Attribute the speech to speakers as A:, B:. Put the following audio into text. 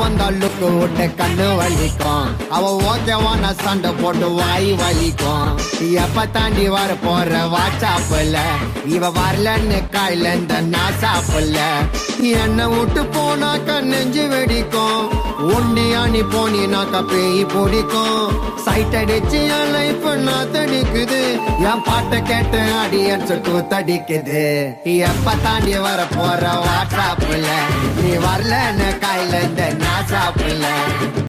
A: வந்தா லுக்கு விட்டு கண்ணு வலிக்கும் அவ ஓகேவான சண்டை போட்டு வாய் வலிக்கும் எப்ப தாண்டி வர போற வாட்சாப்புல இவ வரலன்னு காயில இந்த நாசாப்புல என்ன விட்டு போனாக்க நெஞ்சு வெடிக்கும் உண்டியா நீ போனினாக்க பேய் பிடிக்கும் சைட் அடிச்சு என் லைஃப் நான் தடிக்குது என் பாட்டை கேட்டு அடியன்ஸ் கூத்தடிக்குது எப்ப தாண்டி வர போற வாட்ஸ்அப்ல நீ வரலன்னு கையில இந்த நாசாப்புல